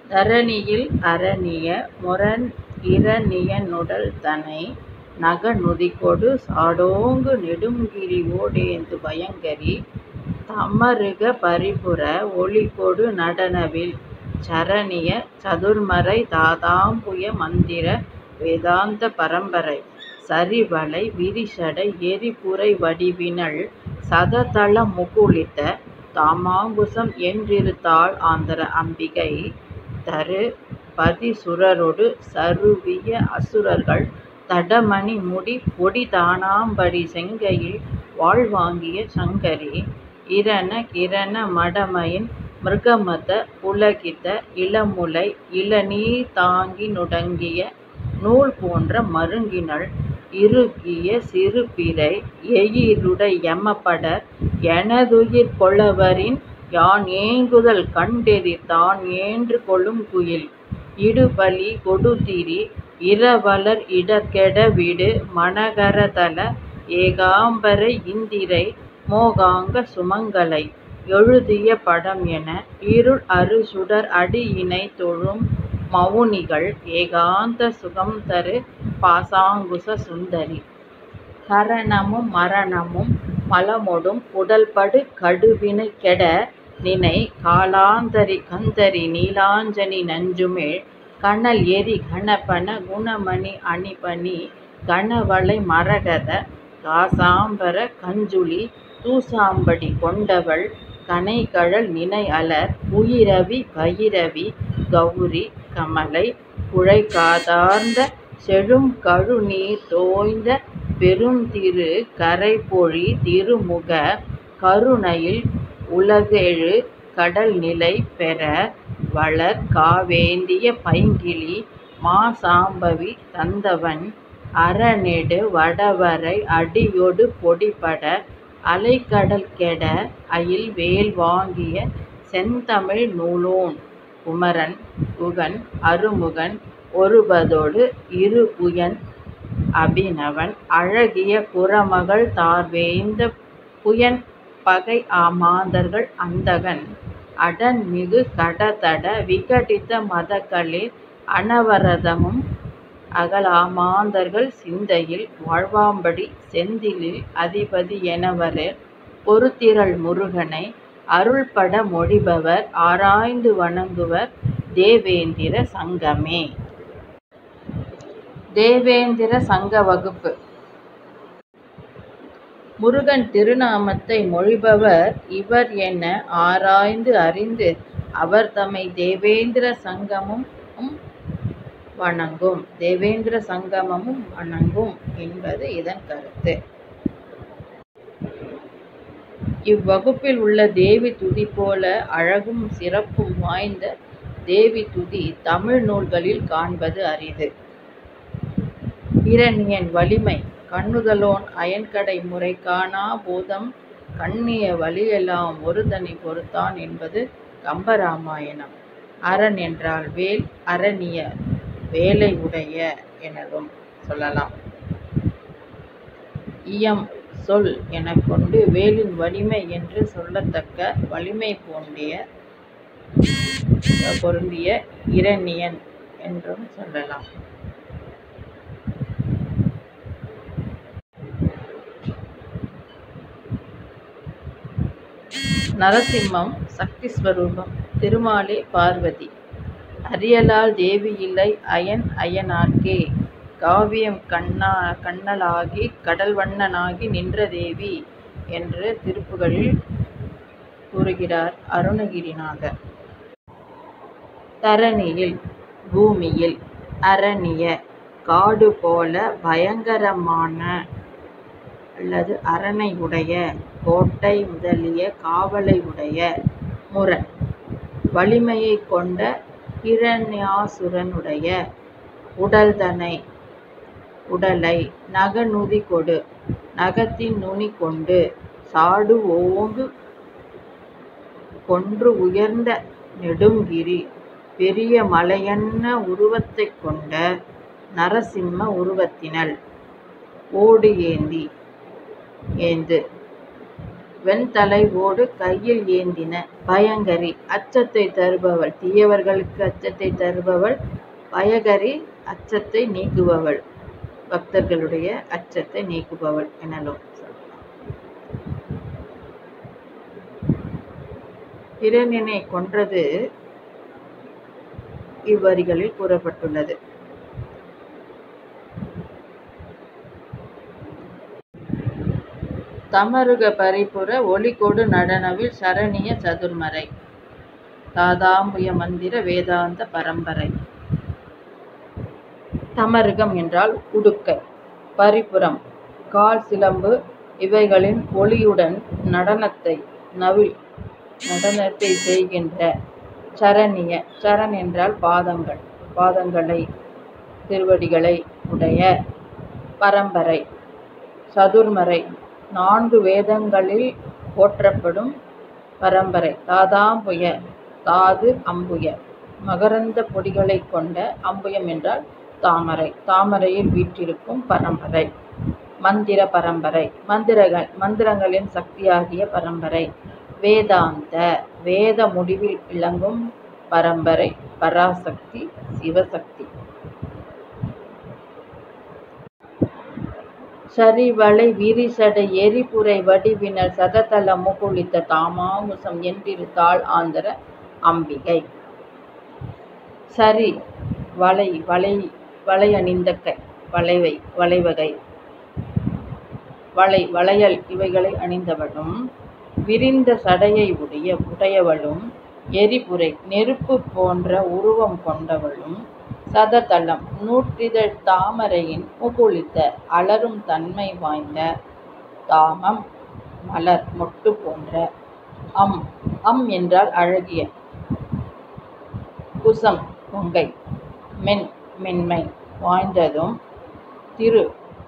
தரணியில் அரணிய முரண்இரணிய னுடல்தனை நகநுதிகொடு சாடோங்கு நெடுங்கிரி வோடேந்து பயங்கரி தமருக பரிபுர ஒலிகொடு நடனவில் சரணிய சதுர்மறை தாதாம்புய மந்திர வேதாந்த பரம்பரை சரிவளை விரிசடை எரிபுரை வடிவினள் சததள முகுளித தாமாங்குசம் என்றிருதாள் ஆந்தர அம்பிகை தரு பதிசுரரொடு சருவிய அசுரர்கள் தடமணி முடி பொடிதானாம்பரி செங்கையில் வாள்வாங்கிய சங்கரி இரண கிரண மடமயின் மிருகமத புளகித இளமுலை இளநீர்தாங்கி நுடங்கிய நூல்போன்ற மருங்கினள் இறுகிய சிறுபிறை எயிறுடை யமபடர் எனதுயிர் கொளவரின் யான்ஏங்குதல் கண்டெதிர் தான்ஏன்று கொழுங்குயில் இடுபலி கொடுதிரி இரவலர் இடர்கெட விடு மணகரதல ஏகாம்பரை இந்திரை மோகாங்க சுமங்கலை எழுதிய படம்என இருள்அறு சுடர்அடி யிணைதொழும் மவுனிகள் ஏகாந்த சுகம்தரு பாசாங்குச சுந்தரி கரணமும் மரணமும் மலமொடும் உடல்படு கடுவினை கெட நினை காலாந்தரி கந்தரி நீலாஞ்சனி நஞ்சுமிழ் கனல்எரி கணபன குணமணி அணிபணி கணவளை மரகத காசாம்பர கஞ்சுளி தூசாம்படி கொண்டவள் கனைகழல் நினைஅலர் உயிரவி பயிரவி கவுரி கமலை குழைகாதார்ந்த செழுங்கழுநீர் தோய்ந்த பெருந்திரு கரைபொழி திருமுக கருணையில் உலகெழு கடல்நிலை பெற வளர் காவேந்திய பைங்கிளி மாசாம்பவி தந்தவன் அறநெடு வடவரை அடியொடு பொடிபட அலைகடல் கெட அயில் வேல்வாங்கிய செந்தமிழ் நூலோன் குமரன் குகன் அருமுகன் ஒருபதொடு இருபுயன் அபிநவன் அழகிய குறமகள் தார்வேய்ந்த புயன்பகை மாதர்கள் அந்தகன் அடன்மிகு கடதட விகடித மதகளிர் அனவரதமும் அகலாமாந்தர்கள் சிந்தையில் வாழ்வாம்படி செந்திலில் அதிபதி எனவரர் பொருதிறல் முருகனை அருள்பட மொழிபவர் ஆராய்ந்து வணங்குவர் தேவேந்திர சங்கமே. தேவேந்திர சங்க வகுப்பு முருகன் திருநாமத்தை மொழிபவர் இவர்என ஆராய்ந்து அறிந்து அவர்தமை தேவேந்திர சங்கமும் வணங்கும். தேவேந்திர சங்கமும் வணங்கும் என்பது இதன் கருத்து. இவ்வகுப்பில் உள்ள தேவி துதி போல அழகும் சிறப்பும் வாய்ந்த தேவி துதி தமிழ் நூல்களில் காண்பது அரிது. இரணியன் வலிமை கண்ணுதலோன் அயன்கடை முறைகாணா பூதம் கண்ணிய வலியெலாம் ஒருதனி பொறுத்தான் என்பது கம்பராமாயணம். அரண் என்றால் வேல் அரணிய வேலை உடைய எனவும் சொல்லலாம். இயம் சொல் எனக்கொண்டு வேலின் வலிமை என்று சொல்லத்தக்க வலிமை பொருந்திய இரணியன் என்றும் சொல்லலாம். நரசிம்மம் சக்தி ஸ்வரூபம். திருமாலே பார்வதி. அறியலால் தேவியில்லை அயன் அயனார்க்கே. காவியம் கண்ணலாகிக் கடல்வண்ணனாகி நின்ற தேவி என்று திருப்புகழில் கூறுகிறார் அருணகிரிநாதர். தரணியில் பூமியில் அரணிய காடுபோல பயங்கரமான அல்லது அரணை உடைய கோட்டை முதலிய காவலை உடைய முரண் வலிமையைக் கொண்ட ஹிரண்யாசுரனுடைய உடல்தனை உடலை நகநுதிகொடு நகத்தின் நுனி கொண்டு சாடுஓங்கு கொன்றுஉயர்ந்த நெடுங்கிரி பெரிய மலையன்ன உருவத்தைக் கொண்ட நரசிம்ம உருவத்தினள் ஓடு ஏந்து வெண்தலை ஓடு கையில் ஏந்தின பயங்கரி அச்சத்தை தருபவள் தீயவர்களுக்கு அச்சத்தை தருபவள் பயகரி அச்சத்தை நீக்குபவள் பக்தர்களுடைய அச்சத்தை நீக்குபவள் எனலாம் சொல்லலாம் இரணினை கொன்றது இவ்வரிகளில் கூறப்பட்டுள்ளது தமருக பரிபுர ஒளிகொடு நடனவில் சரணிய சதுர்மறை தாதாம்புய மந்திர வேதாந்த பரம்பரை தமருகம் என்றால் உடுக்கை பரிபுரம் கால் சிலம்பு இவைகளின் ஒளியுடன் நடனத்தை நவில் நடனத்தை செய்கின்ற சரணிய சரண் என்றால் பாதங்கள் பாதங்களை திருவடிகளை உடைய பரம்பரை சதுர்மறை நான்கு வேதங்களில் போற்றப்படும் பரம்பரை தாதாம்புய தாது அம்புய மகரந்த பொடிகளை கொண்ட அம்புயம் என்றால் தாமரை தாமரையில் வீற்றிருக்கும் பரம்பரை மந்திர பரம்பரை மந்திரங்கள் மந்திரங்களின் சக்தியாகிய பரம்பரை வேதாந்த வேத முடிவில் விளங்கும் பரம்பரை பராசக்தி சிவசக்தி சரிவளை விரிசடை எரிபுரை வடிவினர் சததல முகுளித்த தாமாமுசம் என்றிருத்தாள் ஆந்தர அம்பிகை சரி வளை வளை வளை அணிந்த கை வளைவை வளைவகை வளை வளையல் இவைகளை அணிந்தவளும் விரிந்த சடையை உடைய உடையவளும் எரிபுரை நெருப்பு போன்ற உருவம் கொண்டவளும் சததளம் நூற்றிதழ் தாமரையின் முகுளித்த அலரும் தன்மை வாய்ந்த தாமம் மலர் மொட்டு போன்ற அம் அம் என்றால் அழகிய குசம் கொங்கை மென் மென்மை வாய்ந்ததும் திரு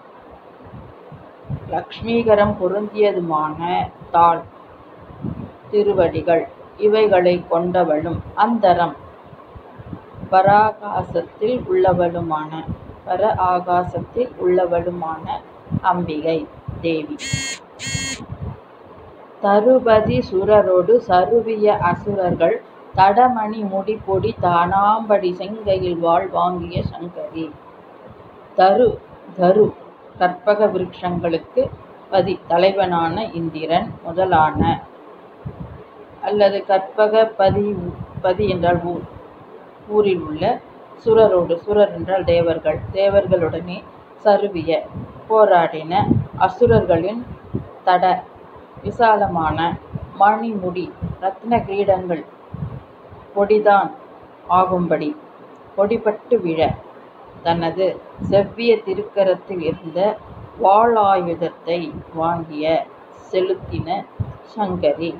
லக்ஷ்மீகரம் பொருந்தியதுமான தாள் திருவடிகள் இவைகளை கொண்டவளும் அந்தரம் பராகாசத்தில் உள்ளவளுமான பர ஆகாசத்தில் உள்ளவளுமான அம்பிகை தேவி தருபதி சுரரோடு சருவிய அசுரர்கள் தடமணி முடிப்பொடி தானாம்படி செங்கையில் வாழ் வாங்கிய சங்கரி தரு தரு கற்பக விருட்சங்களுக்கு பதி தலைவனான இந்திரன் முதலான அல்லது கற்பக பதி பதி என்றால் ஊர் ஊரில் உள்ள சுரரோடு சுரர் என்றால் தேவர்கள் தேவர்களுடனே சருவிய போராடின அசுரர்களின் தட விசாலமான மணிமுடி ரத்ன கிரீடங்கள் பொடிதான் ஆகும்படி பொடிபட்டு விழ தனது செவ்விய திருக்கரத்தில் இருந்த வாளாயுதத்தை வாங்கிய செலுத்தின சங்கரி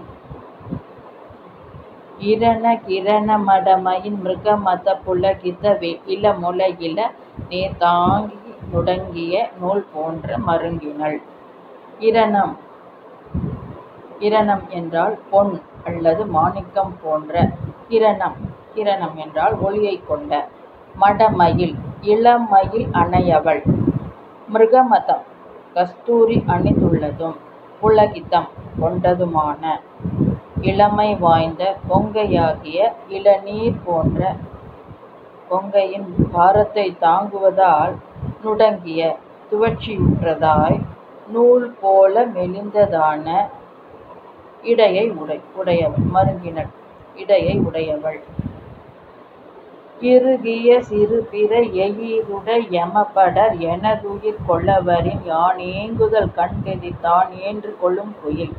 இரண கிரண மடமயின் மிருகமத புலகித இள முல இள நீர் தாங்கி நுடங்கிய நூல் போன்ற மருங்கினள் இரணம் இரணம் என்றால் பொன் அல்லது மாணிக்கம் போன்ற கிரணம் கிரணம் என்றால் ஒளியை கொண்ட மடமயில் இளமயில் அணையவள் மிருகமதம் கஸ்தூரி அணிந்துள்ளதும் புலகிதம் கொண்டதுமான இளமை வாய்ந்த கொங்கையாகிய இளநீர் போன்ற கொங்கையின் பாரத்தை தாங்குவதால் நுடங்கிய துவட்சியுற்றதாய் நூல் போல மெலிந்ததான இடையை உடை உடையவள் மருங்கினள் இடையை உடையவள் இறுகிய சிறுபிற எயிறுட எமபடர் எனதுயிர் கொள்ளவரின் யான் ஏங்குதல் கண்கெதி தான் ஏன்று கொள்ளும் குயில்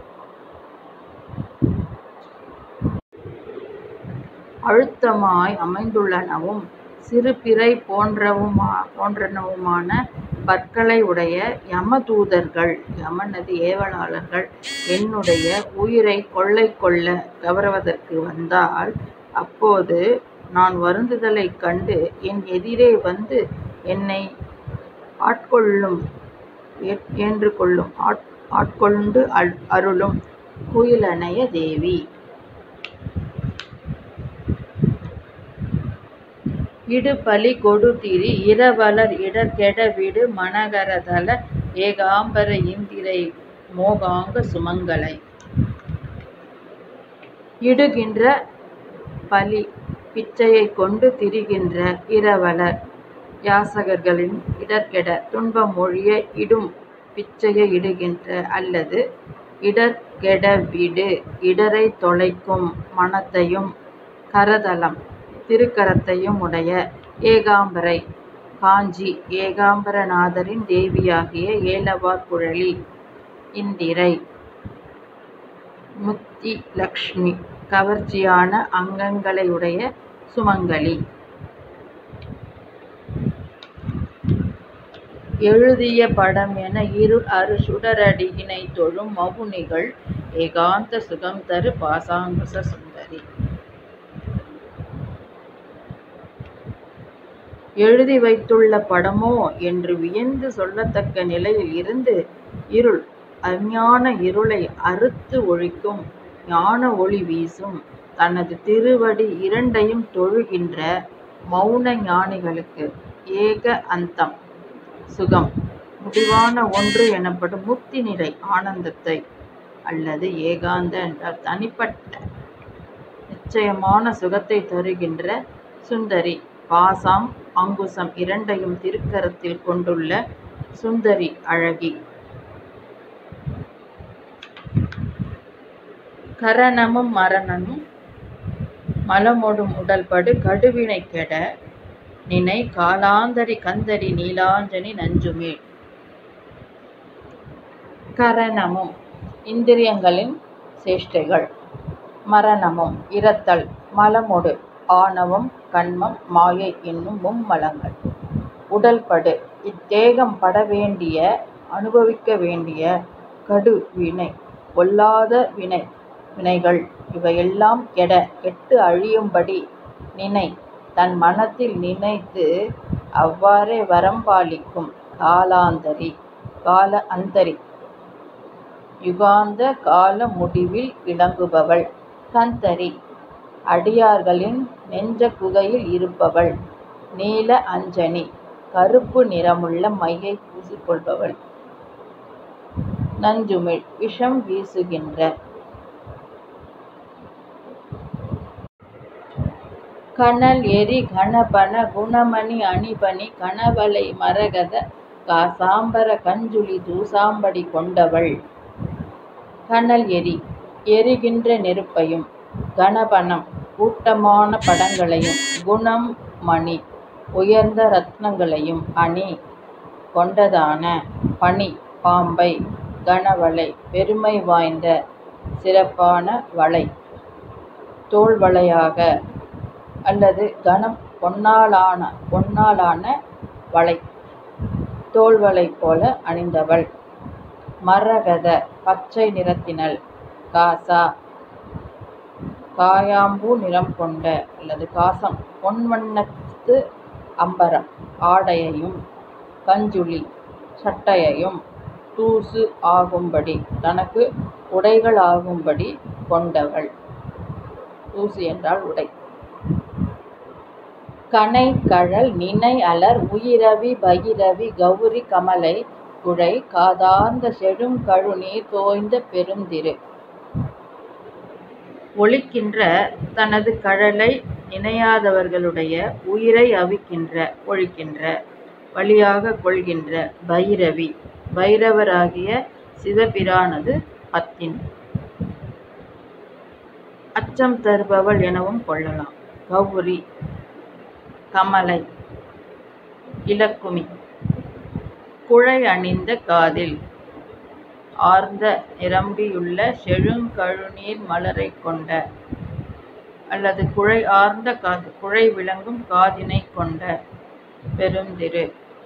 அழுத்தமாய் அமைந்துள்ளனவும் சிறுபிறை போன்றவுமா போன்றனவுமான பற்களை உடைய யமதூதர்கள் யமனது ஏவலாளர்கள் என்னுடைய உயிரை கொள்ளை கொள்ள கவருவதற்கு வந்தால் அப்போது நான் வருந்துதலைக் கண்டு என் எதிரே வந்து என்னை ஆட்கொள்ளும் ஏன்று கொள்ளும் ஆட்கொண்டு அருளும் குயிலனைய தேவி இடுபலி கொடுதிரி இரவலர் இடர்கெட விடு மனகரதல ஏகாம்பர இந்திரை மோகாங்க சுமங்கலை இடுகின்ற பலி பிச்சையைக் கொண்டு திரிகின்ற இரவலர் யாசகர்களின் இடர்கெட துன்பம் ஒழிய இடும் பிச்சையை இடுகின்ற அல்லது இடர்கெடவிடு இடரைத் தொலைக்கும் மனத்தையும் கரதலம் திருக்கரத்தையும் உடைய ஏகாம்பரை காஞ்சி ஏகாம்பரநாதரின் தேவியாகிய ஏலவார் குழலி இந்திரை முக்திலக்ஷ்மி கவர்ச்சியான அங்கங்களையுடைய சுமங்கலி எழுதிய படம் என இருள் அறு சுடரடியினை தொழும் மவுனிகள் ஏகாந்த சுகம் தரு பாசாங்குச சுந்தரி எழுதி வைத்துள்ள படமோ என்று வியந்து சொல்லத்தக்க நிலையில் இருந்து இருள் அஞ்ஞான இருளை அறுத்து ஒழிக்கும் ஞான ஒளி வீசும் தனது திருவடி இரண்டையும் தொழுகின்ற மௌன ஞானிகளுக்கு ஏக அந்தம் சுகம் முடிவான ஒன்று எனப்படும் முக்தி நிலை ஆனந்தத்தை அல்லது ஏகாந்த என்றால் தனிப்பட்ட நிச்சயமான சுகத்தை தருகின்ற சுந்தரி பாசாம் அங்குசம் இரண்டையும் திருக்கரத்தில் கொண்டுள்ள சுந்தரி அழகி கரணமும் மரணனும் மலமொடும் உடல்படு கடுவினை கெட நினை காலாந்தரி கந்தரி நீலாஞ்சனி நஞ்சுமேல் கரணமும் இந்திரியங்களின் சேஷ்டைகள் மரணமும் இரத்தல் மலமொடு ஆணவம் கண்மம் மாயை என்னும் மும்மலங்கள் உடல்படு இத்தேகம் பட வேண்டிய அனுபவிக்க வேண்டிய கடு வினை பொல்லாத வினை வினைகள் இவையெல்லாம் கெட கெட்டு அழியும்படி நினை தன் மனத்தில் நினைத்து அவ்வாறே வரம்பாலிக்கும் காலாந்தரி கால அந்தரி யுகாந்த கால முடிவில் விளங்குபவள் கந்தரி அடியார்களின் நெஞ்ச குகையில் இருப்பவள் நீல அஞ்சனி கருப்பு நிறமுள்ள மையை பூசிக்கொள்பவள் நஞ்சுமிழ் விஷம் வீசுகின்ற கனல் எரி கணபன குணமணி அணிபணி கணவலை மரகத காசாம்பர கஞ்சுளி தூசாம்படி கொண்டவள் கனல் எரி எரிகின்ற நெருப்பையும் கணபனம் கூட்டமான படங்களையும் குணம் மணி உயர்ந்த ரத்னங்களையும் அணி கொண்டதான பனி பாம்பை கனவளை பெருமை வாய்ந்த சிறப்பான வளை தோள்வளையாக அல்லது கனம் பொன்னாலான பொன்னாலான வளை தோள்வளை போல அணிந்தவள் மரகத பச்சை நிறத்தினள் காசா காயாம்பூ நிறம் கொண்ட அல்லது காசம் பொன்வண்ணத்து அம்பரம் ஆடையையும் கஞ்சுளி சட்டையையும் தூசு ஆகும்படி தனக்கு உடைகள் ஆகும்படி கொண்டவள் தூசு என்றால் உடை கனை கழல் நினை அலர் உயிரவி பகிரவி கௌரி கமலை குழை காதார்ந்த செழும் கழுநீர் தோய்ந்த பெருந்திரு ஒழிக்கின்ற தனது கழலை நினையாதவர்களுடைய உயிரை அவிக்கின்ற ஒழிக்கின்ற வழியாக கொள்கின்ற பைரவி பைரவராகிய சிவபிரானது பத்தின் அச்சம் தருபவள் எனவும் கொள்ளலாம் கௌரி கமலை இலக்குமி குழை அணிந்த காதில் ஆர்ந்த நிரம்பியுள்ள செழுங்கழுநீர் மலரைக் கொண்ட அல்லது குழை ஆர்ந்த காது குழை விளங்கும் காதினைக் கொண்ட பெருந்திரு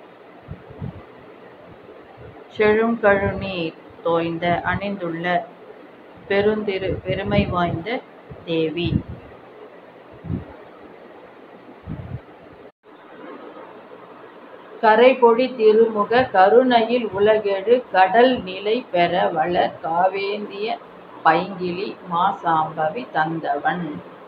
செழுங்கழுநீர் தோய்ந்த அணிந்துள்ள பெருந்திரு பெருமை வாய்ந்த தேவி கரைபொழி திருமுக கருணையில் உலகெழு கடல் நிலை பெற வளர் காவேந்திய பைங்கிளி மாசாம்பவி தந்தவன்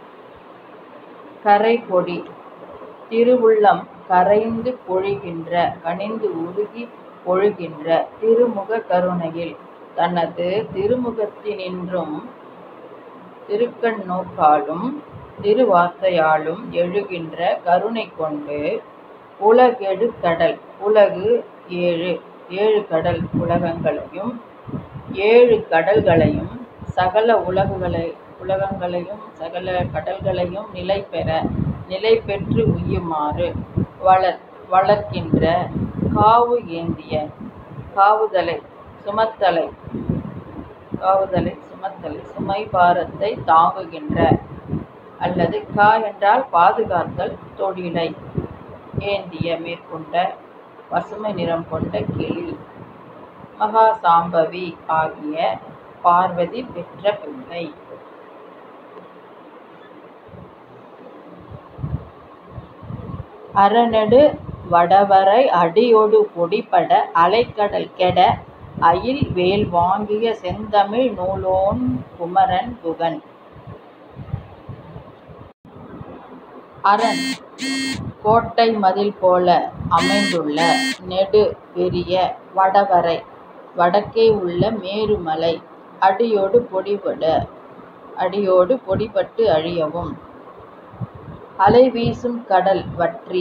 கரைபொடி திருவுள்ளம் கரைந்து பொழிகின்ற கனிந்து உருகி பொழுகின்ற திருமுக கருணையில் தனது திருமுகத்தினின்றும் திருக்கண் நோக்காலும் திருவார்த்தையாலும் எழுகின்ற கருணை கொண்டு உலகெழுகடல் உலகு ஏழு ஏழு கடல் உலகங்களையும் ஏழு கடல்களையும் சகல உலகுகளை உலகங்களையும் சகல கடல்களையும் நிலை பெற நிலை பெற்று உய்யுமாறு வளர் வளர்க்கின்ற காவு ஏந்திய காவுதலை சுமத்தலை காவுதலை சுமத்தலை சுமை பாரத்தை தாங்குகின்ற அல்லது கா என்றால் பாதுகாத்தல் தொழிலை ஏந்திய மேற்கொண்ட பசுமை நிறம் கொண்ட கிளி மகா சாம்பவி ஆகிய பார்வதி பெற்ற பிள்ளை அரணடு வடவரை அடியொடு பொடிபட அலைக்கடல் கெட அயில் வேல் வாங்கிய செந்தமிழ் நூலோன் குமரன் குகன் அரண் கோட்டை மதில் போல அமைந்துள்ள நெடு பெரிய வடவரை வடக்கே உள்ள மேருமலை அடியோடு பொடிபட அடியோடு பொடிபட்டு அழியவும் அலை வீசும் கடல் வற்றி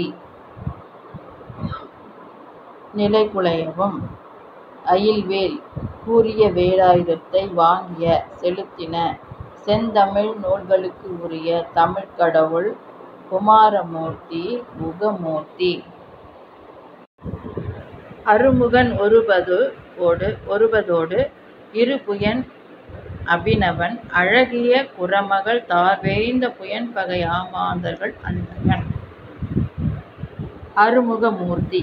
நிலைகுலையவும் அயில்வேல் கூறிய வேலாயுதத்தை வாங்கிய செலுத்தின செந்தமிழ் நூல்களுக்கு உரிய தமிழ்க் கடவுள் குமாரமூர்த்தி குகமூர்த்தி அருமுகன் ஒருபது ஓடு ஒருபதோடு இருபுயன் அபினவன் அழகிய குறமகள் தார்வேய்ந்த புயன்பகை ஆமாந்தர்கள் அந்தகன் அருமுகமூர்த்தி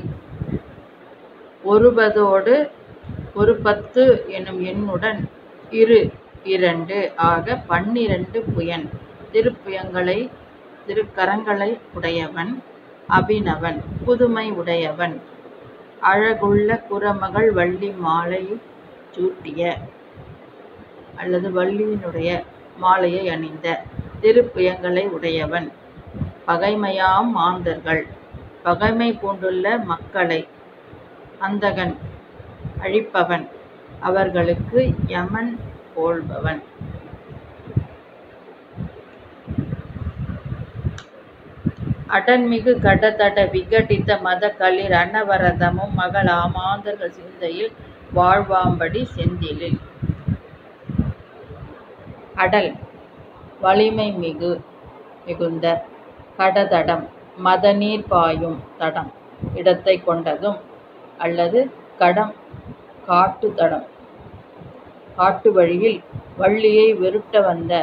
ஒருபதோடு ஒரு பத்து எனும் எண்ணுடன் இரு இரண்டு ஆக பன்னிரண்டு புயன் திருப்புயங்களை திருக்கரங்களை உடையவன் அபினவன் புதுமை உடையவன் அழகுள்ள குறமகள் வள்ளி மாலை சூட்டிய அல்லது வள்ளியினுடைய மாலையை அணிந்த திருப்புயங்களை உடையவன் பகைமையாம் மாந்தர்கள் பகைமை பூண்டுள்ள மக்களை அந்தகன் அழிப்பவன் அவர்களுக்கு யமன் போல்பவன் அடன்மிகு கடதட விகடித்த மத களிர் அனவரதமும் மகள் ஆமாந்தர்கள் சிந்தையில் வாழ்வாம்படி செந்திலில் அடல் வலிமை மிகு மிகுந்த கடதடம் மதநீர் பாயும் தடம் இடத்தை கொண்டதும் அல்லது கடம் காட்டு தடம் காட்டு வழியில் வள்ளியை விருட்ட வந்த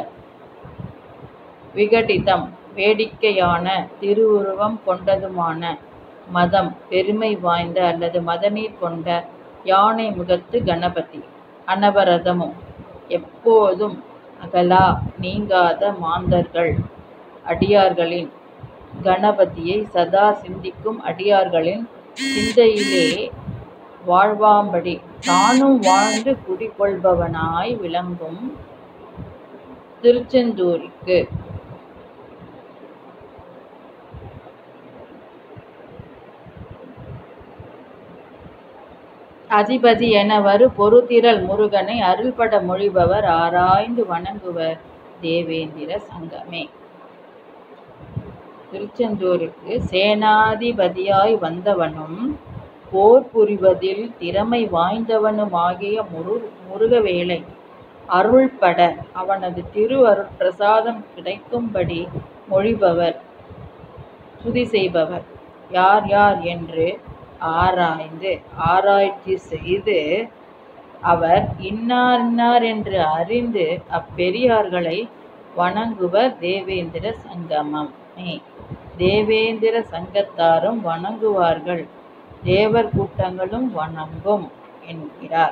விகடிதம் வேடிக்கையான திருவுருவம் கொண்டதுமான மதம் பெருமை வாய்ந்த அல்லது மதநீர் கொண்ட யானை முகத்து கணபதி அனவரதமும் எப்போதும் அகலா நீங்காத மாந்தர்கள் அடியார்களின் கணபதியை சதா சிந்திக்கும் அடியார்களின் சிந்தையிலே வாழ்வாம்படி தானும் வாழ்ந்து குடிகொள்பவனாய் விளங்கும் திருச்செந்தூருக்கு அதிபதி என வரு பொருதிறல் முருகனை அருள்பட மொழிபவர் ஆராய்ந்து வணங்குவர் தேவேந்திர சங்கமே திருச்செந்தூருக்கு சேனாதிபதியாய் வந்தவனும் போர் புரிவதில் திறமை வாய்ந்தவனுமாகிய முரு முருகவேளை அருள்பட அவனது திரு அருட்பிரசாதம் கிடைக்கும்படி மொழிபவர் துதி செய்பவர் யார் யார் என்று ஆராய்ந்து ஆராய்ச்சி செய்து அவர் இன்னார் இன்னார் என்று அறிந்து அப்பெரியார்களை வணங்குவர் தேவேந்திர சங்கமமே தேவேந்திர சங்கத்தாரும் வணங்குவார்கள் தேவர் கூட்டங்களும் வணங்கும் என்கிறார்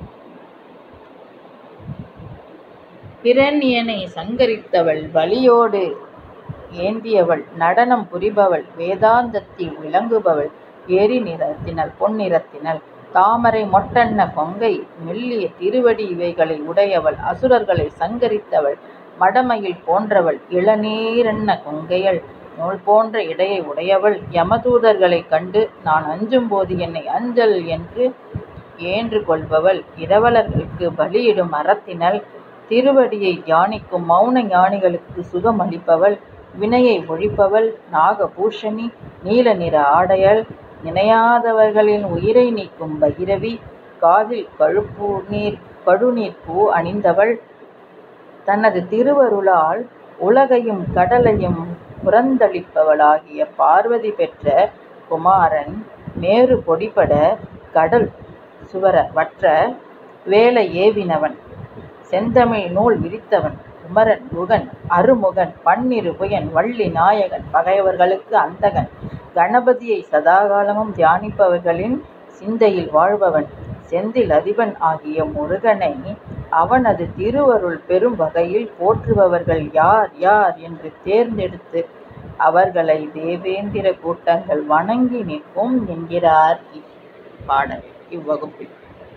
பிரண்யனை சங்கரித்தவள் வலியோடு ஏந்தியவள் நடனம் புரிபவள் வேதாந்தத்தில் விளங்குபவள் எரி நிறத்தினள் பொன்னிறத்தினள் தாமரை மொட்டன்ன கொங்கை மெல்லிய திருவடி இவைகளை உடையவள் அசுரர்களை சங்கரித்தவள் மடமையில் போன்றவள் இளநீரென்ன கொங்கையள் நூல் போன்ற இடையை உடையவள் யமதூதர்களைக் கண்டு நான் அஞ்சும் போது என்னை அஞ்சல் என்று ஏன்று கொள்பவள் இரவலர்களுக்கு பலியிடும் அறத்தினள் திருவடியை தியானிக்கும் மௌன ஞானிகளுக்கு சுகம் அளிப்பவள் வினையை ஒழிப்பவள் நாகபூஷணி நீல நிற ஆடையள் நினையாதவர்களின் உயிரை நீக்கும் பகிரவி காதில் கழுப்பு நீர் கழுநீர் பூ அணிந்தவள் தனது திருவருளால் உலகையும் கடலையும் புறந்தளிப்பவளாகிய பார்வதி பெற்ற குமாரன் மேரு பொடிபட கடல் சுவர வற்ற வேலை ஏவினவன் செந்தமிழ் நூல் விரித்தவன் குமரன் குகன் அருமுகன் பன்னிரு புயன் வள்ளி நாயகன் பகைவர்களுக்கு அந்தகன் கணபதியை சதாகாலமும் தியானிப்பவர்களின் சிந்தையில் வாழ்பவன் செந்தில் அதிபன் ஆகிய முருகனை அவனது திருவருள் பெறும் வகையில் போற்றுபவர்கள் யார் யார் என்று தேர்ந்தெடுத்து அவர்களை தேவேந்திர கூட்டங்கள் வணங்கி நிற்கும் என்கிறார் இப்பாடல் இவ்வகுப்பில்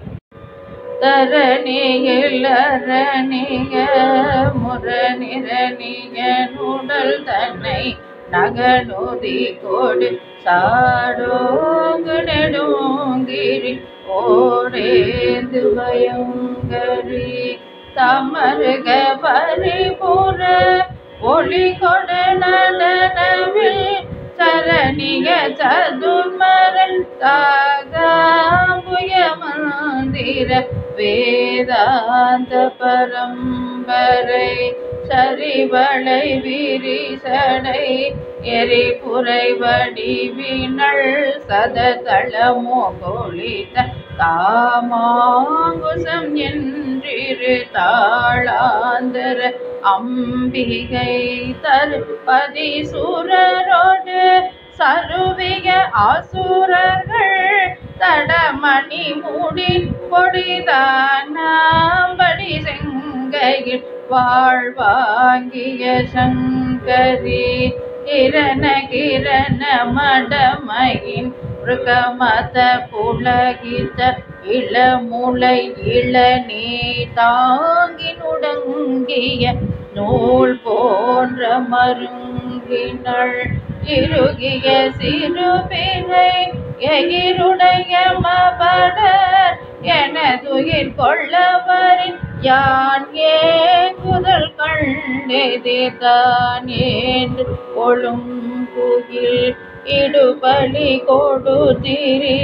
தரணியில் அரணிய முரணிரணிய நுடல் தன்னை நகநொதி கொடு சாடோங்கு நெடுங்கிரி ஓடேந்து பயங்கரி தமருக பரிபுற ஒளி கொடு நடனவில் சரணிய சதுர்மரன் தாகாம்புய மந்திர வேதாந்த பரம்பரை சரிவளை விரிசடை எரிபுரை வடிவினள் சததளமோ கொளித்த தாமாங்குசம் என்றிரு தாளாந்தர அம்பிகை தருபதி சூரரோடு சருவிய ஆசுரர்கள் தடமணி மூடி பொடிதானாம்படி செங்கையில் வாழ்வாங்கிய சங்கரி கிரண கிரண மடமையின் மிருகமத புலகித்த இளமுளை இளநீ தாங்கி நுடங்கிய நூல் போன்ற மருங்கினள் இறுகிய சிறுபினை எகிருடைய மபடர் எனதுயிர் கொள்ளவரின் யான் ஏங்குதல் கண்டெதிர்தான் என்று கொழும் குகில் இடுபலி கொடுதிரி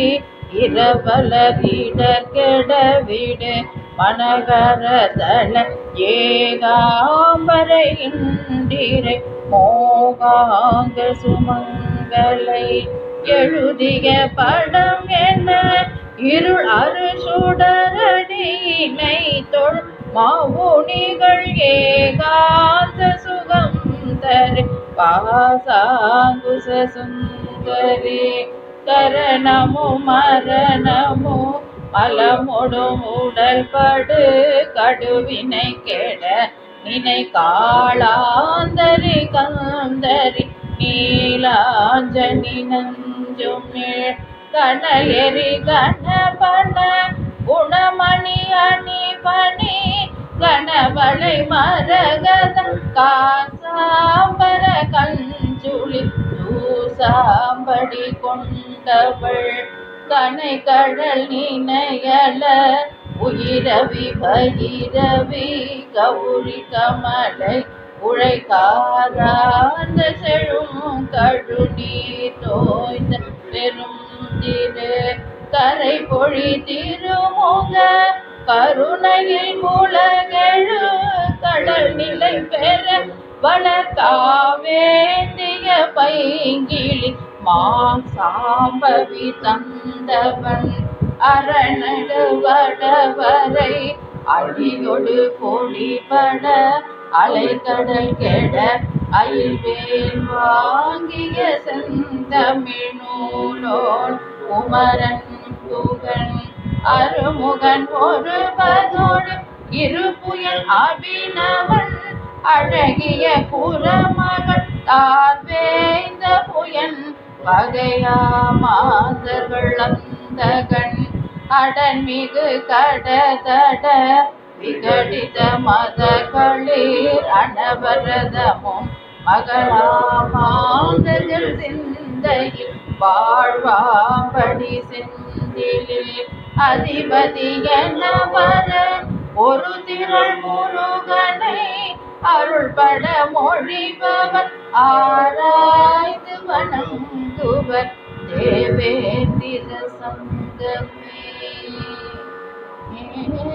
இரவலரிடர்கெடவிடு மனகரதள ஏகாம்பரை இந்திரை மோகாங்க சுமங்கலை எழுதிய படம் என்ன இருள் அரு சுடரடியினை தொழ் மாவுனிகள் ஏகாந்த சுகம் தரு பாசாங்குச சுந்தரி கரணமு மரணமு மலமொடும் உடல் படு கடுவினை கெட நினை காளாந்தரி கந்தரி நீலாஞ்சனி நஞ்சுமிழ் கனயரி கணபன குணமணி அணி பணி கணவளை மரகத காசாம்பர கஞ்சுளி தூசாம்படி கொண்டவள் கனை கடல் நினையல உயிரவி பயிரவி கௌரி கமலை உழைக்காதாந்த செழும் கழுநீர் தோய்ந்த பெரும் திரு கரை பொழி திருமுக கருணையில் உலகெழு கடல் நிலை பெற வளர்காவேந்திய பைங்கிளி மா சாம்பவி தந்தவன் அரணடு வடவரை அடியொடு பொடிபட அலைக்கடல் கெட அயில்வேல் வாங்கிய செந்தமிழ்நூலோன் குமரன் புகன் அருமுகன் ஒருவதோடு இரு புயல் அபிநவன் அழகிய புறமகள் தார்வேந்த புயன் வகையா மாந்தர்கள் அந்தகன் அடன்மிகு கடதட விகடித மத களிர் அனவரதமும் மகளாமாந்தர்கள் சிந்தையில் வாழ்வாம்படி செந்திலில் அதிபதி என வர ஒரு திரள் முருகனை அருள்பட மொழிபவர் ஆராய்ந்து வணங்குவர் தேவேந்திர சங்கமே